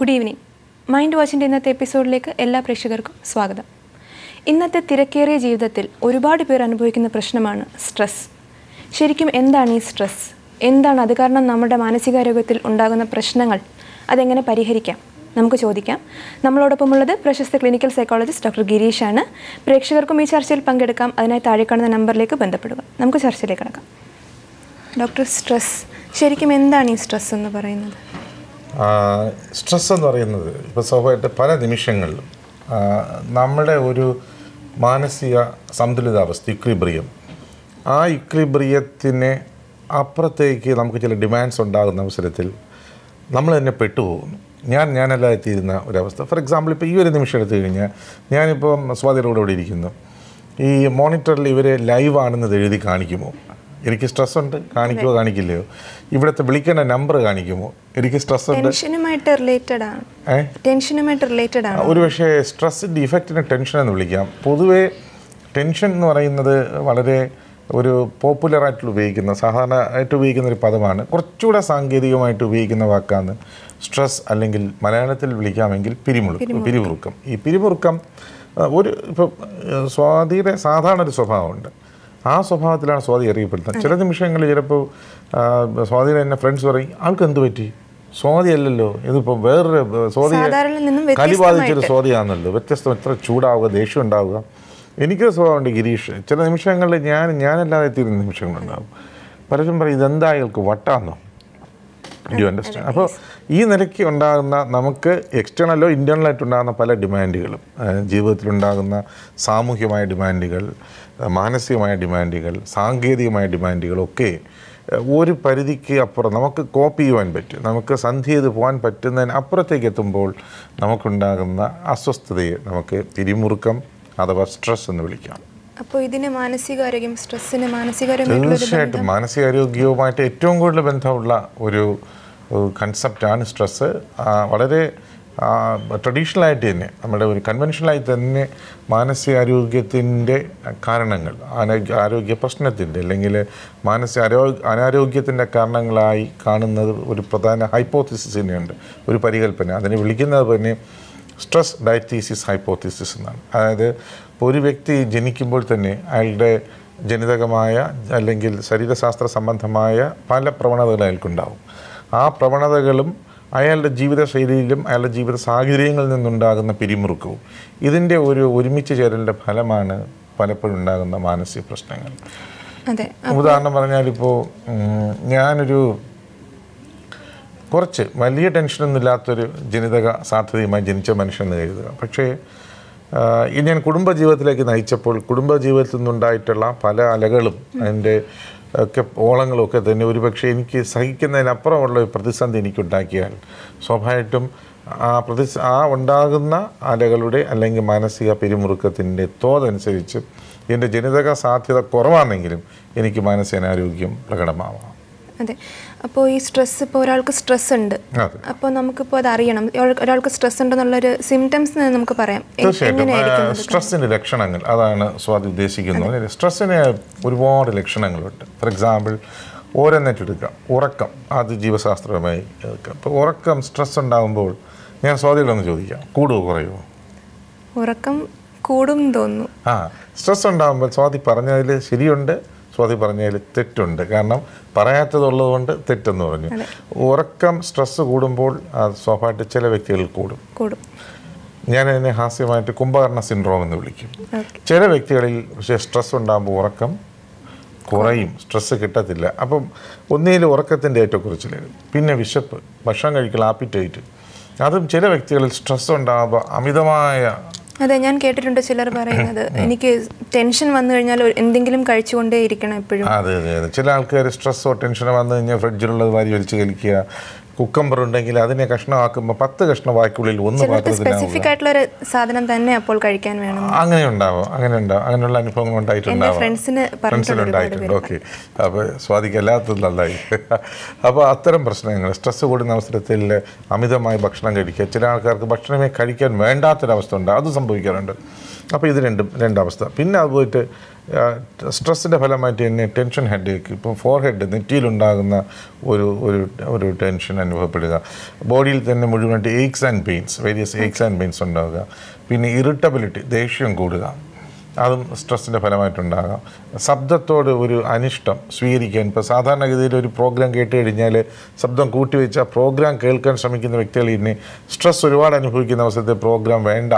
Good evening mind വാച്ചിൻ്റെ ഇന്നത്തെ എപ്പിസോഡിലേക്ക് എല്ലാ പ്രേക്ഷകർക്കും സ്വാഗതം ഇന്നത്തെ തിരക്കേറിയ ജീവിതത്തിൽ ഒരുപാട് പേർ അനുഭവിക്കുന്ന പ്രശ്നമാണ് സ്ട്രെസ് ശരിക്കും എന്താണ് ഈ സ്ട്രെസ് എന്താണ് അത് കാരണം നമ്മുടെ മാനസികാരോഗ്യത്തിൽ ഉണ്ടാകുന്ന പ്രശ്നങ്ങൾ അതെങ്ങനെ പരിഹരിക്കാം നമുക്ക് ചോദിക്കാം നമ്മളോടൊപ്പമുള്ളത് പ്രശസ്ത ക്ലിനിക്കൽ സൈക്കോളജിസ്റ്റ് ഡോക്ടർ ഗിരീഷാണ് പ്രേക്ഷകർക്കും ഈ ചർച്ചയിൽ പങ്കെടുക്കാം അതിനായി താഴെ കാണുന്ന നമ്പറിലേക്ക് ബന്ധപ്പെടുക നമുക്ക് ചർച്ചയിലേക്ക് കിടക്കാം ഡോക്ടർ സ്ട്രെസ് ശരിക്കും എന്താണ് ഈ സ്ട്രെസ് എന്ന് പറയുന്നത് സ്ട്രെസ് എന്ന് പറയുന്നത് ഇപ്പോൾ സ്വാഭാവികമായിട്ട് പല നിമിഷങ്ങളിലും ആ, നമ്മുടെ ഒരു മാനസിക സന്തുലിതാവസ്ഥ ഇക്വിബ്രിയം ആ ഇക്വിബ്രിയത്തിന് അപ്പുറത്തേക്ക് നമുക്ക് ചില ഡിമാൻഡ്സ് ഉണ്ടാകുന്ന അവസരത്തിൽ നമ്മൾ തന്നെ പെട്ടുപോകുന്നു ഞാൻ ഞാനല്ലാതെ തീരുന്ന ഒരവസ്ഥ ഫോർ എക്സാമ്പിൾ ഇപ്പോൾ ഈ ഒരു നിമിഷം എടുത്തു കഴിഞ്ഞാൽ ഞാനിപ്പം സ്വാതിയുടെ കൂടെ ഇരിക്കുന്നു ഈ മോണിറ്ററിൽ ഇവർ ലൈവ് ആണെന്നത് എഴുതി കാണിക്കുമോ എനിക്ക് സ്ട്രെസ് ഉണ്ട് കാണിക്കുമോ കാണിക്കില്ലയോ ഇവിടുത്തെ വിളിക്കേണ്ട നമ്പർ കാണിക്കുമോ എനിക്ക് സ്ട്രെസ് ഉണ്ട് ടെൻഷനുമായിട്ട് റിലേറ്റഡ് ആണ് ഏ ടെൻഷനുമായിട്ട് റിലേറ്റഡ് ആണ് ഒരു പക്ഷേ സ്ട്രെസ്സിൻ്റെ ഇഫക്റ്റിനെ ടെൻഷൻ എന്ന് വിളിക്കാം പൊതുവേ ടെൻഷൻ എന്ന് പറയുന്നത് വളരെ ഒരു പോപ്പുലറായിട്ട് ഉപയോഗിക്കുന്ന സാധാരണയായിട്ട് ഉപയോഗിക്കുന്ന ഒരു പദമാണ് കുറച്ചുകൂടെ സാങ്കേതികമായിട്ട് ഉപയോഗിക്കുന്ന വാക്കാണ് സ്ട്രെസ് അല്ലെങ്കിൽ മലയാളത്തിൽ വിളിക്കാമെങ്കിൽ പിരിമുറുക്കം പിരിമുറുക്കം ഈ പിരിമുറുക്കം ആ, ഒരു ഇപ്പം സ്വാതിയുടെ സാധാരണ ഒരു സ്വഭാവമുണ്ട് ആ സ്വഭാവത്തിലാണ് സ്വാതി അറിയപ്പെടുന്നത് ചില നിമിഷങ്ങളിൽ ചിലപ്പോൾ ആ, സ്വാതിയുടെ തന്നെ ഫ്രണ്ട്സ് പറയും ആൾക്ക് എന്ത് പറ്റി സ്വാതി അല്ലല്ലോ ഇതിപ്പോൾ വേറൊരു സ്വാതി സാധാരണയിൽ നിന്നും കലി ബാധിച്ചൊരു സ്വാതിയാണല്ലോ വ്യത്യസ്തം എത്ര ചൂടാവുക ദേഷ്യം ഉണ്ടാവുക എനിക്ക് സ്വഭാവമുണ്ട് ഗിരീഷ് ചില നിമിഷങ്ങളിൽ ഞാൻ ഞാനല്ലാതെ തീരുന്ന നിമിഷങ്ങളുണ്ടാവും പലരും പറയും ഇതെന്താ അയാൾക്ക് വട്ടാന്നോ യു അണ്ടർസ്റ്റാൻഡ് അപ്പോൾ ഈ നിലയ്ക്ക് ഉണ്ടാകുന്ന നമുക്ക് എക്സ്റ്റേണലോ ഇൻറ്റേണലായിട്ട് ഉണ്ടാകുന്ന പല ഡിമാൻഡുകളും അഹ് ജീവിതത്തിലുണ്ടാകുന്ന സാമൂഹ്യമായ ഡിമാൻഡുകൾ അഹ് മാനസികമായ ഡിമാൻഡുകൾ സാങ്കേതികമായ ഡിമാൻഡുകളൊക്കെ അഹ് ഒരു പരിധിക്ക് അപ്പുറം നമുക്ക് കോപ്പ് ചെയ്യുവാൻ പറ്റും നമുക്ക് സന്ധി ചെയ്ത് പോകാൻ പറ്റുന്നതിന് അപ്പുറത്തേക്ക് എത്തുമ്പോൾ നമുക്കുണ്ടാകുന്ന അസ്വസ്ഥതയെ നമുക്ക് പിരിമുറുക്കം അഥവാ സ്ട്രെസ് എന്ന് വിളിക്കാം അപ്പോൾ ഇതിന് മാനസികാരോഗ്യം സ്ട്രെസ്സിന് മാനസികാരോഗ്യമായിട്ടുള്ള ഒരു തീർച്ചയായിട്ടും മാനസികാരോഗ്യവുമായിട്ട് ഏറ്റവും കൂടുതൽ ബന്ധമുള്ള ഒരു കൺസെപ്റ്റാണ് സ്ട്രെസ്സ് വളരെ ട്രഡീഷണലായിട്ട് തന്നെ നമ്മുടെ ഒരു കൺവെൻഷനലായി തന്നെ മാനസികാരോഗ്യത്തിൻ്റെ കാരണങ്ങൾ ആരോഗ്യ ആരോഗ്യ പ്രശ്നത്തിൻ്റെ അല്ലെങ്കിൽ മാനസിക ആരോഗ്യ അനാരോഗ്യത്തിൻ്റെ കാരണങ്ങളായി കാണുന്നത് ഒരു പ്രധാന ഹൈപ്പോത്തിസിസ് തന്നെയുണ്ട് ഒരു പരികല്പന അതിനെ വിളിക്കുന്നത് തന്നെ സ്ട്രെസ് ഡയറ്റീസിസ് ഹൈപ്പോത്തിസിസ് എന്നാണ് അതായത് ഇപ്പോൾ ഒരു വ്യക്തി ജനിക്കുമ്പോൾ തന്നെ അയാളുടെ ജനിതകമായ അല്ലെങ്കിൽ ശരീരശാസ്ത്ര സംബന്ധമായ പല പ്രവണതകൾ അയാൾക്കുണ്ടാവും ആ പ്രവണതകളും അയാളുടെ ജീവിതശൈലിയിലും അയാളുടെ ജീവിത സാഹചര്യങ്ങളിൽ നിന്നുണ്ടാകുന്ന പിരിമുറുക്കവും ഇതിൻ്റെ ഒരു ഒരുമിച്ച് ചേരലിൻ്റെ ഫലമാണ് പലപ്പോഴും ഉണ്ടാകുന്ന മാനസിക പ്രശ്നങ്ങൾ അതെ ഉദാഹരണം പറഞ്ഞാലിപ്പോൾ ഞാനൊരു കുറച്ച് വലിയ ടെൻഷനൊന്നും ഇല്ലാത്തൊരു ജനിതക സാധ്യതയുമായി ജനിച്ച മനുഷ്യൻ എന്ന് കരുതുക പക്ഷേ ആ, ഈ ഞാൻ കുടുംബജീവിതത്തിലേക്ക് നയിച്ചപ്പോൾ കുടുംബജീവിതത്തിൽ നിന്നുണ്ടായിട്ടുള്ള പല അലകളും അതിൻ്റെ ഒക്കെ ഓളങ്ങളും ഒക്കെ തന്നെ ഒരുപക്ഷെ എനിക്ക് സഹിക്കുന്നതിനപ്പുറമുള്ള ഒരു പ്രതിസന്ധി എനിക്കുണ്ടാക്കിയാൽ സ്വാഭാവികമായിട്ടും ആ പ്രതി ആ ഉണ്ടാകുന്ന അലകളുടെ അല്ലെങ്കിൽ മാനസിക പിരിമുറുക്കത്തിൻ്റെ തോതനുസരിച്ച് എൻ്റെ ജനിതക സാധ്യത കുറവാണെങ്കിലും എനിക്ക് മാനസികാരോഗ്യം പ്രകടമാവാം അതെ അപ്പോൾ ഈ സ്ട്രെസ് ഇപ്പോൾ ഒരാൾക്ക് സ്ട്രെസ് ഉണ്ട് അതെ അപ്പോൾ നമുക്കിപ്പോൾ അത് അറിയണം ഒരാൾ- ഒരാൾക്ക് സ്ട്രെസ് ഉണ്ടെന്നുള്ളൊരു സിംറ്റംസ് നമുക്ക് പറയാം എ- തീർച്ചയായിട്ടും എങ്ങനെയായിരിക്കും അത്? സ്ട്രെസ്സിൻ്റെ ലക്ഷണങ്ങൾ അതാണ് സ്വാതി ഉദ്ദേശിക്കുന്നത് സ്ട്രെസ്സിന് ഒരുപാട് ലക്ഷണങ്ങളുണ്ട് ഫോർ എക്സാമ്പിൾ ഓരോന്നിട്ട് എടുക്കാം ഉറക്കം അത് ജീവശാസ്ത്രപരമായി എടുക്കാം അപ്പോൾ ഉറക്കം സ്ട്രെസ് ഉണ്ടാകുമ്പോൾ ഞാൻ സ്വാതിയിലൊന്ന് ചോദിക്കാം കൂടുവോ കുറയുമോ ഉറക്കം കൂടും എന്ന് തോന്നുന്നു ആ സ്ട്രെസ് ഉണ്ടാകുമ്പോൾ സ്വാതി പറഞ്ഞതിൽ ശരിയുണ്ട് സ്വാതി പറഞ്ഞതിൽ തെറ്റുണ്ട് കാരണം പറയാത്തതുള്ളത് കൊണ്ട് തെറ്റെന്ന് പറഞ്ഞു ഉറക്കം സ്ട്രെസ് കൂടുമ്പോൾ അത് സ്വാഭാവികമായിട്ട് ചില വ്യക്തികളിൽ കൂടും കൂടും ഞാൻ അതിനെ ഹാസ്യമായിട്ട് കുംഭകർണ സിൻഡ്രോം എന്ന് വിളിക്കും ഓക്കെ ചില വ്യക്തികളിൽ പക്ഷേ സ്ട്രെസ് ഉണ്ടാകുമ്പോൾ ഉറക്കം കുറയും സ്ട്രെസ് കിട്ടത്തില്ല അപ്പം ഒന്നിയിൽ ഉറക്കത്തിൻ്റെ ഏറ്റക്കുറച്ചിൽ പിന്നെ വിശപ്പ് ഭക്ഷണം കഴിക്കൽ ആപ്പിറ്റൈറ്റ് അതും ചില വ്യക്തികളിൽ സ്ട്രെസ് ഉണ്ടാകുമ്പോൾ അമിതമായ അതെ ഞാൻ കേട്ടിട്ടുണ്ട് ചിലർ പറയുന്നത് എനിക്ക് ടെൻഷൻ വന്നു കഴിഞ്ഞാൽ ഒരു- എന്തെങ്കിലും കഴിച്ചുകൊണ്ടേ ഇരിക്കണം എപ്പോഴും അതെ അതെ അതെ ചില ആൾക്കാർ സ്ട്രെസ്സോ ടെൻഷനോ വന്നു കഴിഞ്ഞാൽ ഫ്രിഡ്ജിലുള്ളത് വാരി വലിച്ച് കഴിക്കുക കുക്കമ്പർ ഉണ്ടെങ്കിൽ അതിനെ കഷ്ണമാക്കുമ്പോൾ പത്ത് കഷ്ണം വായ്ക്കുള്ളിൽ ഒന്ന് ചിലർക്ക് പാത്രത്തിനാവുക സ്പെസിഫിക് ആയിട്ടുള്ള ഒരു സാധനം തന്നെ അപ്പോൾ കഴിക്കാൻ വേണം അങ്ങനെ ഉണ്ടാവും അങ്ങനെ ഉണ്ടാവും അങ്ങനെയുള്ള അനുഭവങ്ങൾ എൻ്റെ ഉണ്ടായിട്ടുണ്ടാവാം ഫ്രണ്ട്സിന് പറഞ്ഞിട്ടുണ്ട് ഒരുപാട് ഫ്രണ്ട്സിലുണ്ടായിട്ടുണ്ട് ഓക്കെ അപ്പോൾ സ്വാദിക്ക് എല്ലാത്തതും നന്നായി അപ്പോൾ അത്തരം പ്രശ്നങ്ങൾ സ്ട്രെസ് കൂടുന്ന അവസരത്തിൽ അമിതമായി ഭക്ഷണം കഴിക്കുക ചില ആൾക്കാർക്ക് ഭക്ഷണമേ കഴിക്കാൻ വേണ്ടാത്തൊരവസ്ഥ ഉണ്ട് അത് സംഭവിക്കാറുണ്ട് അപ്പോൾ ഇത് രണ്ടും രണ്ടവസ്ഥ പിന്നെ അത് പോയിട്ട് സ്ട്രെസ്സിൻ്റെ ഫലമായിട്ട് തന്നെ ടെൻഷൻ ഹെഡേക്ക് ഇപ്പോൾ ഫോർ ഹെഡ് നെറ്റിയിലുണ്ടാകുന്ന ഒരു ഒരു ഒരു ടെൻഷൻ അനുഭവപ്പെടുക ബോഡിയിൽ തന്നെ മുഴുവനായിട്ട് aches and pains various aches and pains ഉണ്ടാകുക പിന്നെ ഇറിറ്റബിലിറ്റി ദേഷ്യം കൂടുക അതും സ്ട്രെസ്സിൻ്റെ ഫലമായിട്ടുണ്ടാകാം ശബ്ദത്തോട് ഒരു അനിഷ്ടം സ്വീകരിക്കാൻ ഇപ്പോൾ സാധാരണഗതിയിൽ ഒരു പ്രോഗ്രാം കേട്ട് കഴിഞ്ഞാൽ ശബ്ദം കൂട്ടിവെച്ച് ആ പ്രോഗ്രാം കേൾക്കാൻ ശ്രമിക്കുന്ന വ്യക്തികൾ ഇനി സ്ട്രെസ് ഒരുപാട് അനുഭവിക്കുന്ന അവസരത്തിൽ പ്രോഗ്രാം വേണ്ട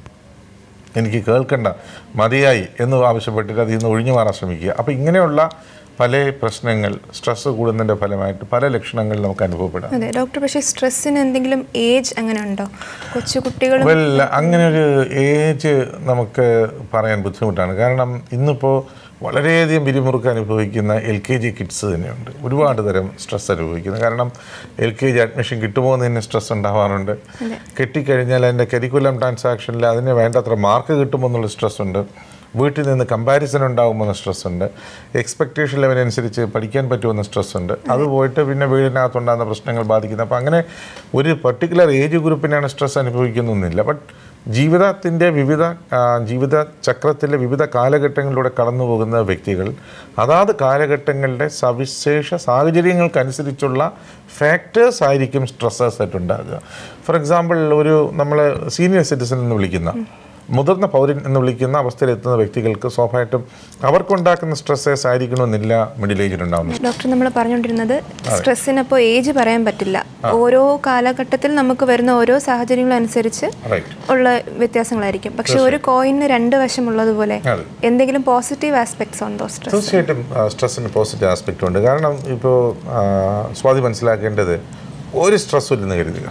എനിക്ക് കേൾക്കണ്ട മതിയായി എന്ന് ആവശ്യപ്പെട്ടിട്ട് അതിൽ നിന്ന് ഒഴിഞ്ഞു മാറാൻ ശ്രമിക്കുക അപ്പോൾ ഇങ്ങനെയുള്ള പല പ്രശ്നങ്ങൾ സ്ട്രെസ് കൂടുന്നതിൻ്റെ ഫലമായിട്ട് പല ലക്ഷണങ്ങൾ നമുക്ക് അനുഭവപ്പെടാം അതെ ഡോക്ടർ പക്ഷേ സ്ട്രെസ്സിന് എന്തെങ്കിലും ഏജ് അങ്ങനെ ഉണ്ടോ കൊച്ചു കുട്ടികളും വെൽ അങ്ങനെ ഒരു ഏജ് നമുക്ക് പറയാൻ ബുദ്ധിമുട്ടാണ് കാരണം ഇന്നിപ്പോൾ വളരെയധികം പിരിമുറുക്കം അനുഭവിക്കുന്ന എൽ കെ ജി കിഡ്സ് തന്നെയുണ്ട് ഒരുപാട് തരം സ്ട്രെസ് അനുഭവിക്കുന്നത് കാരണം എൽ കെ ജി അഡ്മിഷൻ കിട്ടുമോ എന്ന് തന്നെ സ്ട്രെസ് ഉണ്ടാവാറുണ്ട് കിട്ടിക്കഴിഞ്ഞാൽ അതിൻ്റെ കരിക്കുലം ട്രാൻസാക്ഷനിൽ അതിന് വേണ്ടത്ര മാർക്ക് കിട്ടുമോ എന്നുള്ള സ്ട്രെസ് ഉണ്ട് വീട്ടിൽ നിന്ന് കമ്പാരിസൺ ഉണ്ടാകുമെന്ന സ്ട്രെസ് ഉണ്ട് എക്സ്പെക്റ്റേഷൻ ലെവൽ അനുസരിച്ച് പഠിക്കാൻ പറ്റുമെന്ന സ്ട്രെസ് ഉണ്ട് അത് പോയിട്ട് പിന്നെ വീടിനകത്തുണ്ടാകുന്ന പ്രശ്നങ്ങൾ ബാധിക്കുന്നത് അപ്പോൾ അങ്ങനെ ഒരു പർട്ടിക്കുലർ ഏജ് ഗ്രൂപ്പിനാണ് സ്ട്രെസ് അനുഭവിക്കുന്നൊന്നുമില്ല ബട്ട് ജീവിതത്തിൻ്റെ വിവിധ ആ, ജീവിത ചക്രത്തിലെ വിവിധ കാലഘട്ടങ്ങളിലൂടെ കടന്നു പോകുന്ന വ്യക്തികൾ അതാത് കാലഘട്ടങ്ങളുടെ സവിശേഷ സാഹചര്യങ്ങൾക്കനുസരിച്ചുള്ള ഫാക്ടേഴ്സ് ആയിരിക്കും സ്ട്രെസ്സേഴ്സ് ആയിട്ട് ഉണ്ടാകുക ഫോർ എക്സാമ്പിൾ ഒരു നമ്മൾ സീനിയർ സിറ്റിസൺ എന്ന് വിളിക്കുന്ന മുതിർന്ന പൗരൻ എന്ന് വിളിക്കുന്ന അവസ്ഥയിലെത്തുന്ന വ്യക്തികൾക്ക് സ്വാഭാവികമായിട്ടും അവർക്കുണ്ടാക്കുന്ന സ്ട്രെസ്സേഴ്സ് ആയിരിക്കണമെന്നില്ല മിഡിൽ ഏജിൽ ഉണ്ടാകുന്നത് ഡോക്ടർ നമ്മൾ പറഞ്ഞുകൊണ്ടിരുന്നത് സ്ട്രെസ്സിനപ്പോൾ ഏജ് പറയാൻ പറ്റില്ല ഓരോ കാലഘട്ടത്തിൽ നമുക്ക് വരുന്ന ഓരോ സാഹചര്യങ്ങളും അനുസരിച്ച് റൈറ്റ് ഉള്ള വ്യത്യാസങ്ങളായിരിക്കും പക്ഷെ ഒരു കോയിന് രണ്ട് വശമുള്ളതുപോലെ അതെ. എന്തെങ്കിലും പോസിറ്റീവ് ആസ്പെക്ട്സ് ഉണ്ടോ സ്ട്രെസ് തീർച്ചയായിട്ടും സ്ട്രെസ്സിന് പോസിറ്റീവ് ആസ്പെക്റ്റ് ഉണ്ട് കാരണം ഇപ്പോൾ സ്വാതി മനസ്സിലാക്കേണ്ടത് ഒരു സ്ട്രെസ്സും ഇല്ലെന്ന് കരുതുക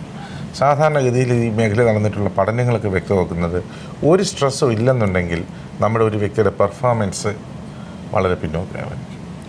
സാധാരണഗതിയിൽ ഈ മേഖല നടന്നിട്ടുള്ള പഠനങ്ങളൊക്കെ വ്യക്തമാക്കുന്നത് ഒരു സ്ട്രെസ്സും ഇല്ലെന്നുണ്ടെങ്കിൽ നമ്മുടെ ഒരു വ്യക്തിയുടെ പെർഫോമൻസ് വളരെ പിന്നോക്കമായിരിക്കും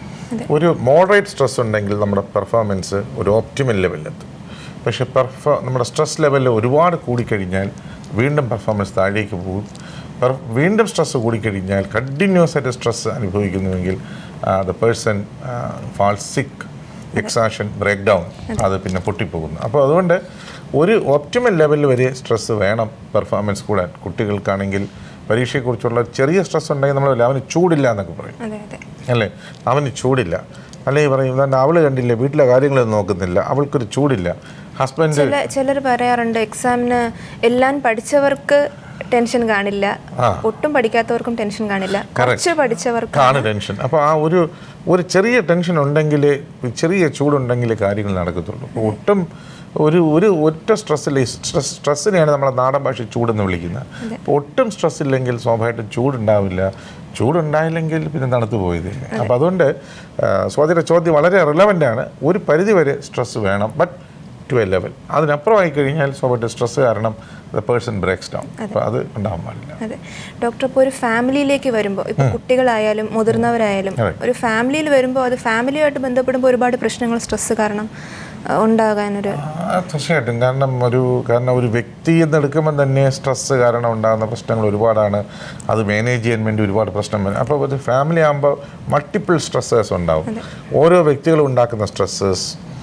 ഒരു മോഡറേറ്റ് സ്ട്രെസ് ഉണ്ടെങ്കിൽ നമ്മുടെ പെർഫോമൻസ് ഒരു ഓപ്റ്റിമൽ ലെവലിലെത്തും പക്ഷേ പെർഫോ നമ്മുടെ സ്ട്രെസ് ലെവലിൽ ഒരുപാട് കൂടിക്കഴിഞ്ഞാൽ വീണ്ടും പെർഫോമൻസ് താഴേക്ക് പോകും പെർ- വീണ്ടും സ്ട്രെസ് കൂടിക്കഴിഞ്ഞാൽ കണ്ടിന്യൂസ് ആയിട്ട് സ്ട്രെസ് അനുഭവിക്കുന്നുവെങ്കിൽ the person fall sick exhaustion break down അത് പിന്നെ പൊട്ടിപ്പോകുന്നു അപ്പോൾ അതുകൊണ്ട് ഒരു ഓപ്റ്റിമൽ ലെവലിൽ വരെ സ്ട്രെസ് വേണം പെർഫോമൻസ് കൂടാൻ കുട്ടികൾക്കാണെങ്കിൽ പരീക്ഷയെക്കുറിച്ചുള്ള ചെറിയ സ്ട്രെസ് ഉണ്ടെങ്കിൽ നമ്മൾ അവന് ചൂടില്ല എന്നൊക്കെ പറയും അതെ അതെ അല്ലേ അവന് ചൂടില്ല അല്ലെങ്കിൽ പറയും "ദാ അവൾ കണ്ടില്ല വീട്ടിലെ കാര്യങ്ങളൊന്നും നോക്കുന്നില്ല അവൾക്കൊരു ചൂടില്ല ഹസ്ബൻഡ് ചില ചിലർ പറയാറുണ്ട് എക്സാമിന് എല്ലാം പഠിച്ചവർക്ക് ടെൻഷൻ കാണില്ല ആ. ഒട്ടും പഠിക്കാത്തവർക്കും ടെൻഷൻ കാണില്ല കുറച്ച് പഠിച്ചവർക്ക് ആണ് ടെൻഷൻ അപ്പോൾ ആ ഒരു ഒരു ചെറിയ ടെൻഷൻ ഉണ്ടെങ്കിൽ ചെറിയ ചൂടുണ്ടെങ്കിൽ കാര്യങ്ങൾ നടക്കത്തുള്ളൂ അപ്പോൾ ഒട്ടും ഒരു ഒരു ഒറ്റ സ്ട്രെസ്സിൽ സ്ട്രെസ് സ്ട്രെസ്സിനെയാണ് നമ്മളെ നാടൻ ഭാഷ ചൂടെന്ന് വിളിക്കുന്നത് അപ്പോൾ ഒട്ടും സ്ട്രെസ് ഇല്ലെങ്കിൽ സ്വാഭാവികമായിട്ടും ചൂടുണ്ടാവില്ല ചൂടുണ്ടായില്ലെങ്കിൽ പിന്നെ തണുത്ത് പോയത് അപ്പോൾ അതുകൊണ്ട് ആ, സ്വാതിയുടെ ചോദ്യം വളരെ റിലവൻ്റ് ആണ് ഒരു പരിധി വരെ സ്ട്രെസ് വേണം ബട്ട് ടു എ ലെവൽ അതിനപ്പുറമായി കഴിഞ്ഞാൽ സ്വാഭാവിക സ്ട്രെസ് കാരണം ദ പേഴ്സൺ ബ്രേക്സ് ഡൗൺ അപ്പോൾ അത് ഉണ്ടാകാൻ പാടില്ല അതെ ഡോക്ടർ ഇപ്പോൾ ഒരു ഫാമിലിയിലേക്ക് വരുമ്പോൾ ഇപ്പോൾ കുട്ടികളായാലും മുതിർന്നവരായാലും അതെ. ഒരു ഫാമിലിയിൽ വരുമ്പോൾ അത് ഫാമിലിയുമായിട്ട് ബന്ധപ്പെടുമ്പോൾ ഒരുപാട് പ്രശ്നങ്ങൾ സ്ട്രെസ് കാരണം ആ, ഉണ്ടാകാനൊരു ആ, തീർച്ചയായിട്ടും കാരണം ഒരു കാരണം ഒരു വ്യക്തി എന്നെടുക്കുമ്പോൾ തന്നെ സ്ട്രെസ് കാരണം ഉണ്ടാകുന്ന പ്രശ്നങ്ങൾ ഒരുപാടാണ് അത് മാനേജ് ചെയ്യാൻ വേണ്ടി ഒരുപാട് പ്രശ്നം വരും അപ്പോൾ ഒരു ഫാമിലി ആകുമ്പോൾ മൾട്ടിപ്പിൾ സ്ട്രെസ്സേഴ്സ് ഉണ്ടാവും ഓരോ വ്യക്തികളും ഉണ്ടാക്കുന്ന സ്ട്രെസ്സസ്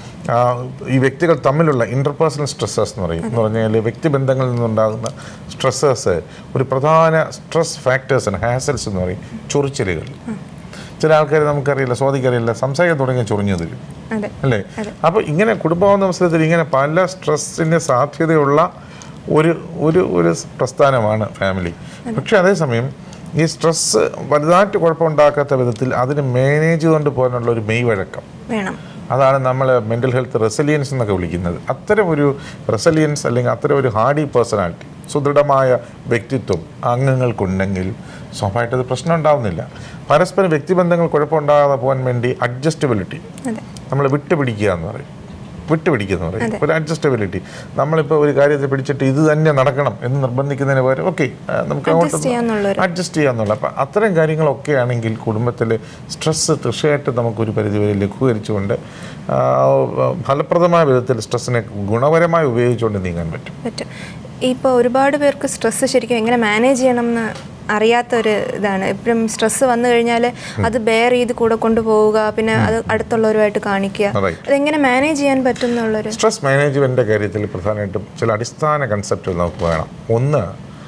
ഈ വ്യക്തികൾ തമ്മിലുള്ള ഇൻ്റർപേഴ്സണൽ സ്ട്രെസ്സസ് എന്ന് പറയും എന്ന് പറഞ്ഞാൽ വ്യക്തിബന്ധങ്ങളിൽ നിന്നുണ്ടാകുന്ന സ്ട്രെസ്സേഴ്സ് ഒരു പ്രധാന സ്ട്രെസ് ഫാക്ടേഴ്സാണ് ഹാസൽസ് എന്ന് പറയും ചൊറിച്ചിലുകൾ ചില ആൾക്കാർ നമുക്കറിയില്ല സ്വാതിക്കറിയില്ല സംസാരിക്കാൻ തുടങ്ങിയ ചൊറിഞ്ഞു തരും അതെ അല്ലേ അപ്പോൾ ഇങ്ങനെ കുടുംബാവുന്ന അവസരത്തിൽ ഇങ്ങനെ പല സ്ട്രെസ്സിന് സാധ്യതയുള്ള ഒരു ഒരു ഒരു പ്രസ്ഥാനമാണ് ഫാമിലി പക്ഷേ അതേസമയം ഈ സ്ട്രെസ്സ് വലുതായിട്ട് കുഴപ്പമുണ്ടാക്കാത്ത വിധത്തിൽ അതിന് മാനേജ് ചെയ്തുകൊണ്ട് പോകാനുള്ള ഒരു മെയ് വഴക്കം വേണം അതാണ് നമ്മൾ മെൻ്റൽ ഹെൽത്ത് റെസിലിയൻസ് എന്നൊക്കെ വിളിക്കുന്നത് അത്തരം ഒരു റെസിലിയൻസ് അല്ലെങ്കിൽ അത്തരം ഒരു ഹാർഡി പേഴ്സണാലിറ്റി സുദൃഢമായ വ്യക്തിത്വം അംഗങ്ങൾക്കുണ്ടെങ്കിൽ സ്വാഭാവികമായിട്ട് അത് പ്രശ്നം ഉണ്ടാവുന്നില്ല പരസ്പരം വ്യക്തിബന്ധങ്ങൾ കുഴപ്പമുണ്ടാകാതെ പോകാൻ വേണ്ടി അഡ്ജസ്റ്റബിലിറ്റി അതെ നമ്മൾ വിട്ടുപിടിക്കുക എന്ന് പറയും വിട്ടുപിടിക്കുക എന്ന് പറയും ഒരു അഡ്ജസ്റ്റബിലിറ്റി നമ്മളിപ്പോൾ ഒരു കാര്യത്തെ പിടിച്ചിട്ട് ഇത് തന്നെ നടക്കണം എന്ന് നിർബന്ധിക്കുന്നതിന് പകരം ഓക്കെ നമുക്ക് Adjust ചെയ്യാന്നുള്ളൊരു- അഡ്ജസ്റ്റ് ചെയ്യാന്നുള്ള അപ്പം അത്തരം കാര്യങ്ങളൊക്കെ ആണെങ്കിൽ കുടുംബത്തിൽ സ്ട്രെസ്സ് തീർച്ചയായിട്ടും നമുക്കൊരു പരിധിവരെ ലഘൂകരിച്ചുകൊണ്ട് ആ, ഫലപ്രദമായ വിധത്തിൽ സ്ട്രെസ്സിനെ ഗുണപരമായി ഉപയോഗിച്ചുകൊണ്ട് നീങ്ങാൻ പറ്റും പറ്റും ഇപ്പോൾ ഒരുപാട് പേർക്ക് സ്ട്രെസ്സ് ശരിക്കും എങ്ങനെ മാനേജ് ചെയ്യണം എന്ന് അറിയാത്ത ഒരു ഇതാണ് എപ്പോഴും സ്ട്രെസ്സ് വന്നു കഴിഞ്ഞാൽ അത് ബെയർ ചെയ്ത് കൂടെ കൊണ്ടുപോവുക പിന്നെ അത് അടുത്തുള്ളവരുമായിട്ട് കാണിക്കുക Right. അതെങ്ങനെ മാനേജ് ചെയ്യാൻ പറ്റും എന്നുള്ളൊരു സ്ട്രെസ് മാനേജ്മെൻറ്റിൻ്റെ കാര്യത്തിൽ പ്രധാനമായിട്ടും ചില അടിസ്ഥാന കൺസെപ്റ്റുകൾ നമുക്ക് വേണം ഒന്ന്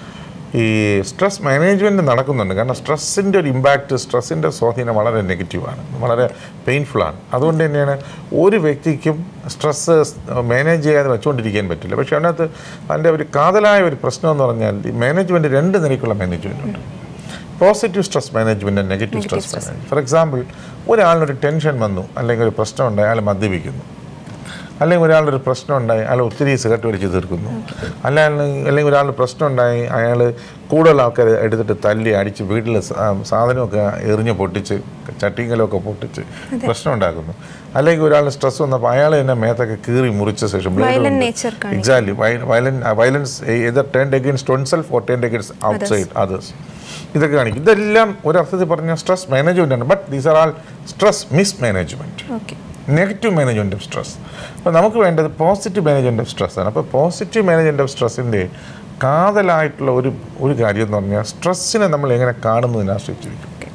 ഈ സ്ട്രെസ് മാനേജ്മെൻറ്റ് നടക്കുന്നുണ്ട് കാരണം സ്ട്രെസ്സിൻ്റെ ഒരു ഇമ്പാക്റ്റ് സ്ട്രെസ്സിൻ്റെ സ്വാധീനം വളരെ നെഗറ്റീവാണ് വളരെ പെയിൻഫുള്ളാണ് അതുകൊണ്ട് തന്നെയാണ് ഒരു വ്യക്തിക്കും സ്ട്രെസ്സ് മാനേജ് ചെയ്യാതെ വെച്ചുകൊണ്ടിരിക്കാൻ പറ്റില്ല പക്ഷേ അതിനകത്ത് അതിൻ്റെ ഒരു കാതലായ ഒരു പ്രശ്നം എന്ന് പറഞ്ഞാൽ ഈ മാനേജ്മെൻറ്റ് രണ്ട് നിലയ്ക്കുള്ള മാനേജ്മെൻ്റ് ഉണ്ട് positive stress management negative stress management for example ഒരാളിനൊരു ടെൻഷൻ വന്നു അല്ലെങ്കിൽ ഒരു പ്രശ്നം ഉണ്ടായി അയാൾ മദ്യപിക്കുന്നു അല്ലെങ്കിൽ ഒരാളൊരു പ്രശ്നം ഉണ്ടായി അയാൾ ഒത്തിരി സിഗരറ്റ് വലിച്ച് തീർക്കുന്നു അല്ല അല്ലെങ്കിൽ ഒരാളുടെ പ്രശ്നം ഉണ്ടായി അയാൾ കൂടുതൽ ആൾക്കാർ എടുത്തിട്ട് തല്ലി അടിച്ച് വീട്ടിൽ സാധനമൊക്കെ എറിഞ്ഞ് പൊട്ടിച്ച് ചട്ടിങ്കലൊക്കെ പൊട്ടിച്ച് പ്രശ്നം ഉണ്ടാക്കുന്നു അല്ലെങ്കിൽ ഒരാളുടെ സ്ട്രെസ് വന്നപ്പോൾ അയാൾ തന്നെ മേത്തൊക്കെ കീറി മുറിച്ച ശേഷം Violent nature കാണിക്കും. Exactly violence either turn against oneself or turn against outside others ഇതൊക്കെ കാണിക്കും ഇതെല്ലാം ഒരർത്ഥത്തിൽ പറഞ്ഞ സ്ട്രെസ് മാനേജ്മെൻ്റ് ആണ് but these are all stress mismanagement okay negative management of stress അപ്പോൾ നമുക്ക് വേണ്ടത് പോസിറ്റീവ് മാനേജ്മെൻറ്റ് ഓഫ് സ്ട്രെസ് ആണ് അപ്പോൾ പോസിറ്റീവ് മാനേജ്മെൻറ്റ് ഓഫ് സ്ട്രെസ്സിൻ്റെ കാതലായിട്ടുള്ള ഒരു ഒരു കാര്യം എന്ന് പറഞ്ഞാൽ സ്ട്രെസ്സിനെ നമ്മൾ എങ്ങനെ കാണുന്നതിനെ ആശ്രയിച്ചിരിക്കും ഓക്കെ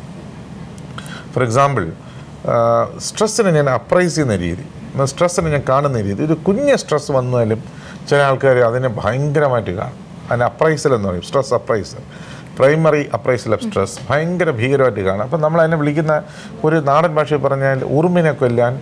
ഫോർ എക്സാമ്പിൾ സ്ട്രെസ്സിനെ ഞാൻ അപ്രൈസ് ചെയ്യുന്ന രീതി സ്ട്രെസ്സിനെ ഞാൻ കാണുന്ന രീതി ഒരു കുഞ്ഞ് സ്ട്രെസ് വന്നാലും ചില ആൾക്കാർ അതിനെ ഭയങ്കരമായിട്ട് കാണും അതിന് അപ്രൈസൽ എന്ന് പറയും stress appraisal primary appraisal of stress ഭയങ്കര ഭീകരമായിട്ട് കാണും അപ്പം നമ്മൾ അതിനെ വിളിക്കുന്ന ഒരു നാടൻ ഭാഷയിൽ പറഞ്ഞാൽ ഉറുമ്പിനെ കൊല്ലാൻ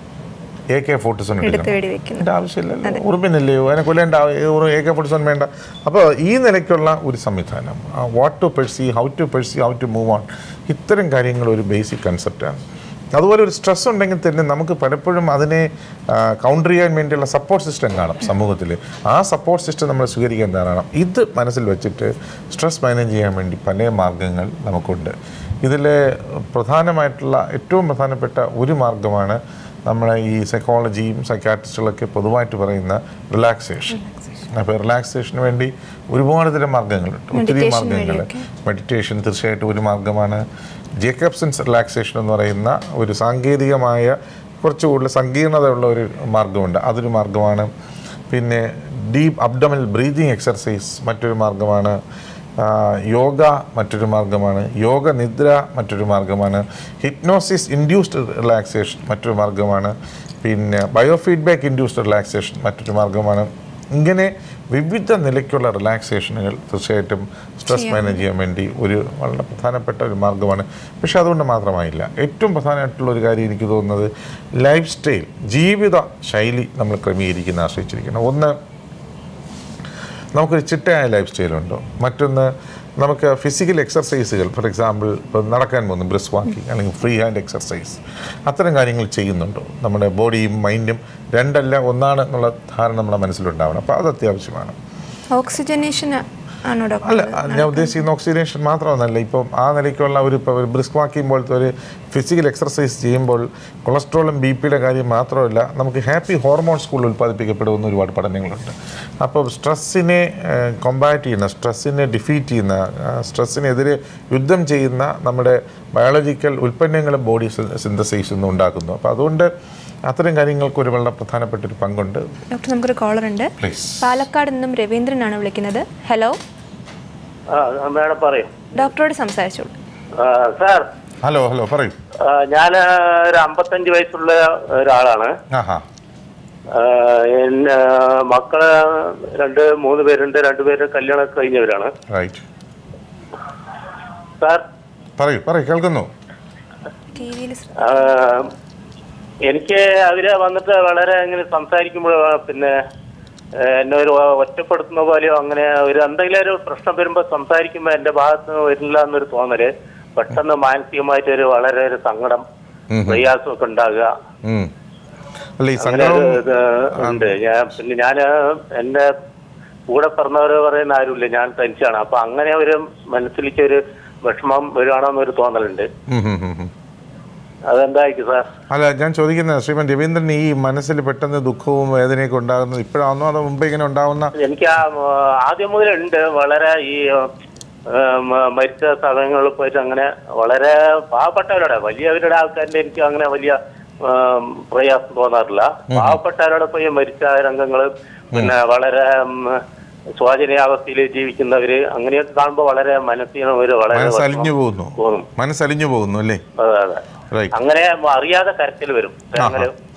എ കെ ഫോർട്ടി സെവൻ എടുത്ത് വെടിവെക്കുന്നു അതിൻ്റെ ആവശ്യമില്ലല്ലോ ഉറുമ്പിനല്ലയോ അതിനെ കൊല്ലേണ്ട എ കെ ഫോർട്ടി സെവൻ വേണ്ട അപ്പോൾ ഈ നിലയ്ക്കുള്ള ഒരു സംവിധാനം what to perceive how to perceive how to move on ഇത്തരം കാര്യങ്ങൾ ഒരു ബേസിക് കൺസെപ്റ്റാണ് അതുപോലെ ഒരു സ്ട്രെസ് ഉണ്ടെങ്കിൽ തന്നെ നമുക്ക് പലപ്പോഴും അതിനെ കൗണ്ടർ ചെയ്യാൻ വേണ്ടിയുള്ള സപ്പോർട്ട് സിസ്റ്റം കാണും സമൂഹത്തിൽ ആ സപ്പോർട്ട് സിസ്റ്റം നമ്മൾ സ്വീകരിക്കാൻ തരണം ഇത് മനസ്സിൽ വെച്ചിട്ട് സ്ട്രെസ് മാനേജ് ചെയ്യാൻ വേണ്ടി പല മാർഗങ്ങൾ നമുക്കുണ്ട് ഇതിൽ പ്രധാനമായിട്ടുള്ള ഏറ്റവും പ്രധാനപ്പെട്ട ഒരു മാർഗമാണ് നമ്മളെ ഈ സൈക്കോളജിയും സൈക്കാട്രിസ്റ്റുകളൊക്കെ പൊതുവായിട്ട് പറയുന്ന റിലാക്സേഷൻ അപ്പോൾ റിലാക്സേഷന് വേണ്ടി ഒരുപാട് തരം മാർഗങ്ങളുണ്ട് ഒത്തിരി Meditation മാർഗങ്ങൾ വഴിയൊക്കെ. മെഡിറ്റേഷൻ തീർച്ചയായിട്ടും ഒരു മാർഗമാണ് ജേക്കബ്സൺസ് റിലാക്സേഷൻ എന്ന് പറയുന്ന ഒരു സാങ്കേതികമായ കുറച്ച് കൂടുതൽ സങ്കീർണതയുള്ള ഒരു മാർഗമുണ്ട് അതൊരു മാർഗമാണ് പിന്നെ ഡീപ്പ് അബ്ഡമൽ ബ്രീതിങ് എക്സർസൈസ് മറ്റൊരു മാർഗമാണ് ആ, യോഗ മറ്റൊരു മാർഗമാണ് യോഗ നിദ്ര മറ്റൊരു മാർഗമാണ് ഹിപ്നോസിസ് ഇൻഡ്യൂസ്ഡ് റിലാക്സേഷൻ മറ്റൊരു മാർഗമാണ് പിന്നെ ബയോഫീഡ്ബാക്ക് ഇൻഡ്യൂസ്ഡ് റിലാക്സേഷൻ മറ്റൊരു മാർഗമാണ് ഇങ്ങനെ വിവിധ നിലയ്ക്കുള്ള റിലാക്സേഷനുകൾ തീർച്ചയായിട്ടും സ്ട്രെസ് മാനേജ് ചെയ്യാൻ വേണ്ടി ഒരു വളരെ പ്രധാനപ്പെട്ട ഒരു മാർഗ്ഗമാണ് പക്ഷെ അതുകൊണ്ട് മാത്രമായില്ല ഏറ്റവും പ്രധാനമായിട്ടുള്ള ഒരു കാര്യം എനിക്ക് തോന്നുന്നത് ലൈഫ് സ്റ്റൈൽ ജീവിത ശൈലി നമ്മൾ ക്രമീകരിക്കുന്ന ആശ്രയിച്ചിരിക്കണം ഒന്ന് നമുക്കൊരു ചിട്ടയായ ലൈഫ് സ്റ്റൈലുണ്ടോ മറ്റൊന്ന് നമുക്ക് ഫിസിക്കൽ എക്സർസൈസുകൾ ഫോർ എക്സാമ്പിൾ ഇപ്പോൾ നടക്കാൻ പോകുന്നു ബ്രിസ് വാക്കിംഗ് അല്ലെങ്കിൽ ഫ്രീ ഹാൻഡ് എക്സർസൈസ് അത്തരം കാര്യങ്ങൾ ചെയ്യുന്നുണ്ടോ നമ്മുടെ ബോഡിയും മൈൻഡും രണ്ടല്ല ഒന്നാണ് എന്നുള്ള ധാരണ നമ്മുടെ മനസ്സിലുണ്ടാവണം അപ്പോൾ അത് അത്യാവശ്യമാണ് ഓക്സിജനേഷൻ ആണോ ഡോക്ടർ അല്ല ഞാൻ ഉദ്ദേശിക്കുന്ന ഓക്സിജനേഷൻ മാത്രമൊന്നല്ല ഇപ്പം ആ നിലയ്ക്കുള്ള ഒരു ഇപ്പോൾ ഒരു ബ്രിസ്ക് വാക്കിംഗ് പോലത്തെ ഒരു ഫിസിക്കൽ എക്സർസൈസ് ചെയ്യുമ്പോൾ കൊളസ്ട്രോളും ബി പിയുടെ കാര്യം മാത്രമല്ല നമുക്ക് ഹാപ്പി ഹോർമോൺസ് കൂടുതൽ ഉൽപ്പാദിപ്പിക്കപ്പെടുന്ന ഒരുപാട് പഠനങ്ങളുണ്ട് അപ്പോൾ സ്ട്രെസ്സിനെ കൊമ്പാറ്റ് ചെയ്യുന്ന സ്ട്രെസ്സിനെ ഡിഫീറ്റ് ചെയ്യുന്ന സ്ട്രെസ്സിനെതിരെ യുദ്ധം ചെയ്യുന്ന നമ്മുടെ ബയോളജിക്കൽ ഉൽപ്പന്നങ്ങൾ ബോഡി സിന്തസൈസ് നിന്ന് ഉണ്ടാക്കുന്നു അപ്പോൾ അതുകൊണ്ട് അത്തരം കാര്യങ്ങൾക്ക് ഒരു വളരെ പ്രധാനപ്പെട്ട ഒരു പങ്കുണ്ട് ഡോക്ടർ നമുക്കൊരു കോളർ ഉണ്ട് പ്ലീസ് പാലക്കാട് നിന്നും രവീന്ദ്രനാണ് വിളിക്കുന്നത് ഹലോ ആ മേഡം പറയും ഡോക്ടറോട് സംസാരിച്ചോളൂ സാർ ഹലോ ഹലോ പറയൂ ഞാൻ ഒരു അമ്പത്തഞ്ച് വയസ്സുള്ള ഒരാളാണ് ആഹാ ആ, എന്നെ മക്കള് രണ്ട് മൂന്ന് പേരുണ്ട് രണ്ടുപേര് കല്യാണം കഴിഞ്ഞവരാണ് റൈറ്റ് സാർ പറയൂ പറയൂ കേൾക്കുന്നു ടി വിയിൽ ആ, എനിക്ക് അവര് വന്നിട്ട് വളരെ ഇങ്ങനെ സംസാരിക്കുമ്പോൾ പിന്നെ ഏ, എന്നെ ഒരു ഒറ്റപ്പെടുത്തുന്ന പോലെയോ അങ്ങനെ ഒരു എന്തെങ്കിലും ഒരു പ്രശ്നം വരുമ്പോൾ സംസാരിക്കുമ്പോൾ എന്റെ ഭാഗത്ത് നിന്ന് വരില്ല എന്നൊരു തോന്നല് പെട്ടെന്ന് മാനസികമായിട്ട് ഒരു വളരെ ഒരു സങ്കടം ഉം. പ്രയാസമൊക്കെ ഉണ്ടാകുക ഉം. അല്ല ഈ അങ്ങനെ സങ്കടം ഒരു ഇത് ഉണ്ട് ഞാൻ പിന്നെ ഞാൻ എന്റെ കൂടെ പറഞ്ഞവര് പറയുന്ന ആരുമില്ല ഞാൻ തനിച്ചാണ് അപ്പൊ അങ്ങനെ ഒരു മനസ്സിലേക്ക് ഒരു വിഷമം വരുവാണോന്നൊരു തോന്നലുണ്ട് ഉം, ഉം, ഉം, ഉം. അതെന്തായിരിക്കും സാർ അല്ല ഞാൻ ചോദിക്കുന്നത് ശ്രീമൻ രവീന്ദ്രൻ ഈ മനസ്സിൽ പെട്ടെന്ന് ദുഃഖവും വേദനയൊക്കെ ഉണ്ടാകുന്നത് ഇപ്പോഴാണോ അതോ മുമ്പ് ഇങ്ങനെ ഉണ്ടാവുന്ന എനിക്ക് ആ ആ, ആദ്യം മുതലുണ്ട് വളരെ ഈ ആ, മ- മരിച്ച സ്ഥലങ്ങളിൽ പോയിട്ട് അങ്ങനെ വളരെ പാവപ്പെട്ടവരുടെ വലിയവരുടെ ആൾക്കാരുടെ എനിക്ക് അങ്ങനെ വലിയ ആ, പ്രയാസം തോന്നാറില്ല പാവപ്പെട്ടവരോട് പോയി മരിച്ച രംഗങ്ങൾ പിന്നെ വളരെ ഉം, ശോചനീയാവസ്ഥയിൽ ജീവിക്കുന്നവര് അങ്ങനെയൊക്കെ കാണുമ്പോൾ വളരെ മനസ്സിന് ഒരു വളരെ മനസ്സലിഞ്ഞു വിഷമം പോകുന്നു തോന്നും മനസ്സലിഞ്ഞു പോകുന്നു അല്ലേ അതെ അതെ റൈറ്റ് അങ്ങനെ അറിയാതെ കരച്ചിൽ വരും അങ്ങനെ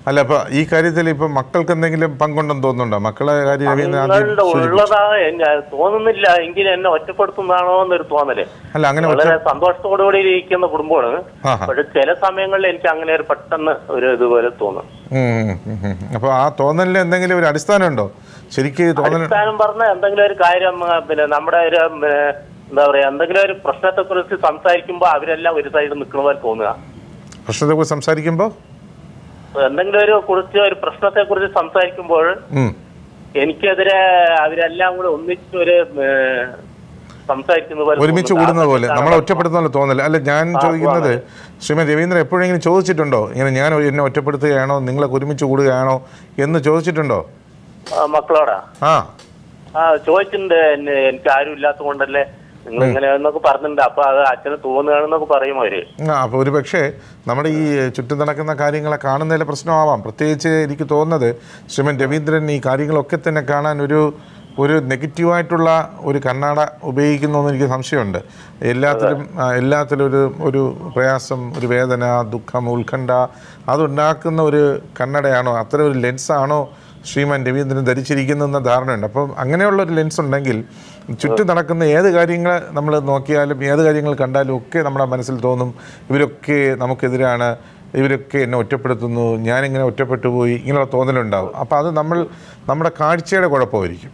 അല്ല അപ്പൊ ഈ കാര്യത്തിൽ ഇപ്പൊ മക്കൾക്ക് എന്തെങ്കിലും പങ്കുണ്ടെന്ന് തോന്നുന്നുണ്ടോ മക്കളെ കാര്യം രവീന്ദ്രൻ ആദ്യം നിങ്ങളുടെ സൂചിപ്പിച്ചു. ഉള്ളതാ എന്നെ തോന്നുന്നില്ല എങ്കിലും എന്നെ ഒറ്റപ്പെടുത്തുന്നതാണോ എന്നൊരു തോന്നല് അല്ല അങ്ങനെ ഒറ്റ വളരെ സന്തോഷത്തോടുകൂടി ഇരിക്കുന്ന കുടുംബമാണ് ആഹാ. പക്ഷെ ചില സമയങ്ങളിൽ എനിക്ക് അങ്ങനെ ഒരു പെട്ടെന്ന് ഒരു ഇതുപോലെ തോന്നും ഉം, ഉം, ഉം, ഉം. അപ്പൊ ആ തോന്നലിന് എന്തെങ്കിലും ഒരു അടിസ്ഥാനമുണ്ടോ ശരിക്ക് തോന്നൽ അടിസ്ഥാനം പറഞ്ഞ എന്തെങ്കിലും ഒരു കാര്യം ആ, പിന്നെ നമ്മുടെ ഒരു ഉം, ഏ, എന്താ പറയാ എന്തെങ്കിലും ഒരു പ്രശ്നത്തെ കുറിച്ച് സംസാരിക്കുമ്പോൾ അവരെല്ലാം ഒരു സൈഡ് നിൽക്കുന്ന പോലെ തോന്നുക പ്രശ്നത്തെ കുറിച്ച് സംസാരിക്കുമ്പോൾ എന്തെങ്കിലും ഒരു കുറിച്ച് ഒരു പ്രശ്നത്തെ കുറിച്ച് സംസാരിക്കുമ്പോൾ ഉം. എനിക്കെതിരെ അവരെല്ലാം കൂടെ ഒന്നിച്ച് ഒരു ഏ, സംസാരിക്കുന്ന പോലെ ഒരുമിച്ച് തോന്നുന്നു. കൂടുന്നത് പോലെ കാരണം നമ്മളെ ഒറ്റപ്പെടുത്തുന്ന പോലെ തോന്നൽ അല്ല ഞാൻ ചോദിക്കുന്നത് ശ്രീമതി രവീന്ദ്രൻ എപ്പോഴെങ്കിലും ചോദിച്ചിട്ടുണ്ടോ ഇങ്ങനെ ഞാൻ എന്നെ ഒറ്റപ്പെടുത്തുകയാണോ നിങ്ങളെ ഒരുമിച്ച് കൂടുകയാണോ എന്ന് ചോദിച്ചിട്ടുണ്ടോ ആ, മക്കളോടാ ആ ആ ചോദിച്ചിട്ടുണ്ട് എന്നെ എനിക്ക് ആരും ഇല്ലാത്തത് കൊണ്ടല്ലേ നിങ്ങൾ ഇങ്ങനെ എന്നൊക്കെ പറഞ്ഞിട്ടുണ്ട് അപ്പൊ അത് അച്ഛന് തോന്നുകയാണെന്നൊക്കെ പറയും അവര് ആ അപ്പോൾ ഒരു പക്ഷേ നമ്മുടെ ഈ ചുറ്റും നടക്കുന്ന കാര്യങ്ങളെ കാണുന്നതിലെ പ്രശ്നമാവാം പ്രത്യേകിച്ച് എനിക്ക് തോന്നുന്നത് ശ്രീമൻ രവീന്ദ്രൻ ഈ കാര്യങ്ങളൊക്കെ തന്നെ കാണാൻ ഒരു ഒരു നെഗറ്റീവായിട്ടുള്ള ഒരു കണ്ണാട ഉപയോഗിക്കുന്നു എന്ന് എനിക്ക് സംശയമുണ്ട് എല്ലാത്തിലും ആ, എല്ലാത്തിലും ഒരു ഒരു പ്രയാസം ഒരു വേദന ദുഃഖം ഉത്കണ്ഠ അതുണ്ടാക്കുന്ന ഒരു കണ്ണടയാണോ അത്തരം ഒരു ലെൻസാണോ ശ്രീമാൻ രവീന്ദ്രൻ ധരിച്ചിരിക്കുന്നതെന്ന ധാരണയുണ്ട് അപ്പം അങ്ങനെയുള്ള ഒരു ലെൻസ് ഉണ്ടെങ്കിൽ ചുറ്റും നടക്കുന്ന ഏത് കാര്യങ്ങൾ നമ്മൾ നോക്കിയാലും ഏത് കാര്യങ്ങൾ കണ്ടാലും ഒക്കെ നമ്മുടെ മനസ്സിൽ തോന്നും ഇവരൊക്കെ നമുക്കെതിരാണ് ഇവരൊക്കെ എന്നെ ഒറ്റപ്പെടുത്തുന്നു ഞാനിങ്ങനെ ഒറ്റപ്പെട്ടു പോയി ഇങ്ങനെയുള്ള തോന്നലുണ്ടാവും അപ്പോൾ അത് നമ്മൾ നമ്മുടെ കാഴ്ചയുടെ കുഴപ്പമായിരിക്കും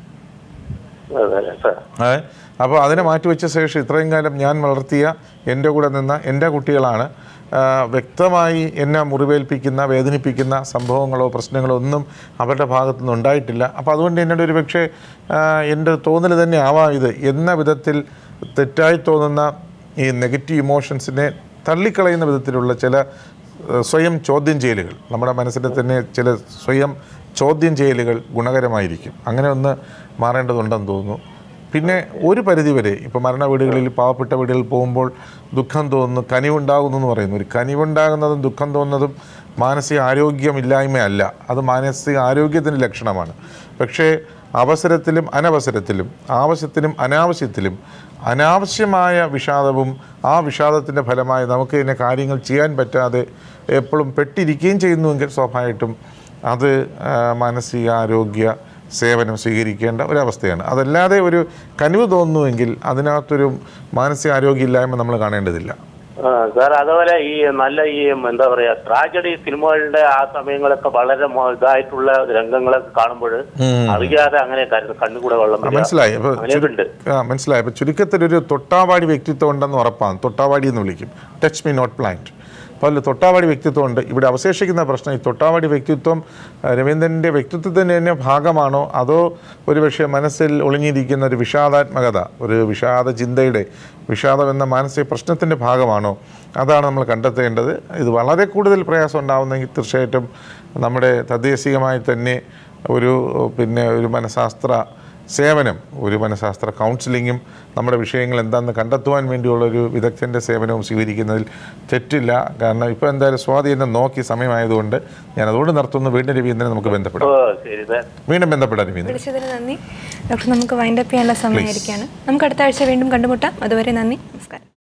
അതെ അതെ സാർ ഏ അപ്പോൾ അതിനെ മാറ്റിവെച്ച ശേഷം ഇത്രയും കാലം ഞാൻ വളർത്തിയ എൻ്റെ കൂടെ നിന്ന എൻ്റെ കുട്ടികളാണ് ആ, വ്യക്തമായി എന്നെ മുറിവേൽപ്പിക്കുന്ന വേദനിപ്പിക്കുന്ന സംഭവങ്ങളോ പ്രശ്നങ്ങളോ ഒന്നും അവരുടെ ഭാഗത്തു നിന്ന് ഉണ്ടായിട്ടില്ല അപ്പോൾ അതുകൊണ്ട് എന്നോട് ഒരു പക്ഷേ ആ, എൻ്റെ തോന്നൽ തന്നെ ആവാം ഇത് എന്ന വിധത്തിൽ തെറ്റായി തോന്നുന്ന ഈ നെഗറ്റീവ് ഇമോഷൻസിനെ തള്ളിക്കളയുന്ന വിധത്തിലുള്ള ചില ഏഹ്, സ്വയം ചോദ്യം ചെയ്യലുകൾ നമ്മുടെ മനസ്സിൽ തന്നെ ചില സ്വയം ചോദ്യം ചെയ്യലുകൾ ഗുണകരമായിരിക്കും അങ്ങനെ ഒന്ന് മാറേണ്ടതുണ്ടെന്ന് തോന്നുന്നു പിന്നെ ഒരു പരിധിവരെ ഇപ്പോൾ മരണ വീടുകളിൽ പാവപ്പെട്ട വീടുകളിൽ പോകുമ്പോൾ ദുഃഖം തോന്നുന്നു കനിവുണ്ടാകുന്നു എന്ന് പറയുന്നു ഒരു കനിവുണ്ടാകുന്നതും ദുഃഖം തോന്നുന്നതും മാനസിക ആരോഗ്യമില്ലായ്മയല്ല അത് മാനസിക ആരോഗ്യത്തിൻ്റെ ലക്ഷണമാണ് പക്ഷേ അവസരത്തിലും അനവസരത്തിലും ആവശ്യത്തിനും അനാവശ്യത്തിലും അനാവശ്യമായ വിഷാദവും ആ വിഷാദത്തിൻ്റെ ഫലമായി നമുക്ക് ഇതിനെ കാര്യങ്ങൾ ചെയ്യാൻ പറ്റാതെ എപ്പോഴും പെട്ടിരിക്കുകയും ചെയ്യുന്നുവെങ്കിൽ സ്വാഭാവികമായിട്ടും അത് ആ, മാനസികാരോഗ്യ സേവനം സ്വീകരിക്കേണ്ട ഒരവസ്ഥയാണ് അതല്ലാതെ ഒരു കനിവ് തോന്നുന്നുവെങ്കിൽ അതിനകത്തൊരു മാനസികാരോഗ്യമില്ലായ്മ നമ്മൾ കാണേണ്ടതില്ല ആ, സാർ അതുപോലെ ഈ നല്ല ഈ എന്താ പറയാ ട്രാജഡി സിനിമകളുടെ ആ സമയങ്ങളൊക്കെ വളരെ മോ- ഇതായിട്ടുള്ള രംഗങ്ങളൊക്കെ കാണുമ്പോൾ അറിയാതെ അങ്ങനെ കരുത് കണ്ണുകൂടെ വെള്ളം വരിക. മനസ്സിലായി അപ്പോൾ അങ്ങനെയൊക്കെ ഉണ്ട് ആ മനസ്സിലായി അപ്പോൾ ചുരുക്കത്തിലൊരു തൊട്ടാവാടി വ്യക്തിത്വം ഉണ്ടെന്ന് ഉറപ്പാണ് തൊട്ടാവാടി എന്ന് വിളിക്കും ടച്ച് മീ നോട്ട് പ്ലാന്റ് അപ്പോൾ അതിൽ തൊട്ടാവാടി വ്യക്തിത്വം ഉണ്ട് ഇവിടെ അവശേഷിക്കുന്ന പ്രശ്നം ഈ തൊട്ടാവാടി വ്യക്തിത്വം ആ, രവീന്ദ്രൻ്റെ വ്യക്തിത്വത്തിൻ്റെ തന്നെ ഭാഗമാണോ അതോ ഒരു പക്ഷേ മനസ്സിൽ ഒളിഞ്ഞിരിക്കുന്ന ഒരു വിഷാദാത്മകത ഒരു വിഷാദ ചിന്തയുടെ വിഷാദം എന്ന മാനസിക പ്രശ്നത്തിൻ്റെ ഭാഗമാണോ അതാണ് നമ്മൾ കണ്ടെത്തേണ്ടത് ഇത് വളരെ കൂടുതൽ പ്രയാസം ഉണ്ടാവുന്നെങ്കിൽ തീർച്ചയായിട്ടും നമ്മുടെ തദ്ദേശികമായി തന്നെ ഒരു പിന്നെ ഒരു മനഃശാസ്ത്ര സേവനം ഒരു മനഃശാസ്ത്ര കൗൺസിലിങ്ങും നമ്മുടെ വിഷയങ്ങൾ എന്താണെന്ന് കണ്ടെത്തുവാൻ വേണ്ടിയുള്ള ഒരു വിദഗ്ധൻ്റെ സേവനവും സ്വീകരിക്കുന്നതിൽ തെറ്റില്ല കാരണം ഇപ്പോൾ എന്തായാലും സ്വാതി എന്നെ നോക്കി സമയമായതുകൊണ്ട് ഞാൻ അതുകൊണ്ട് നിർത്തുന്നു വീണ്ടും രവീന്ദ്രനെ നമുക്ക് ഓ ബന്ധപ്പെടാം ശരി സാർ വീണ്ടും ബന്ധപ്പെടാം രവീന്ദ്രൻ വിളിച്ചതിന് നന്ദി ഡോക്ടർ നമുക്ക് വൈൻഡപ്പ് ചെയ്യാനുള്ള സമയമായിരിക്കുകയാണ് നമുക്ക് അടുത്ത ആഴ്ച വീണ്ടും കണ്ടുമുട്ടാം അതുവരെ നന്ദി നമസ്കാരം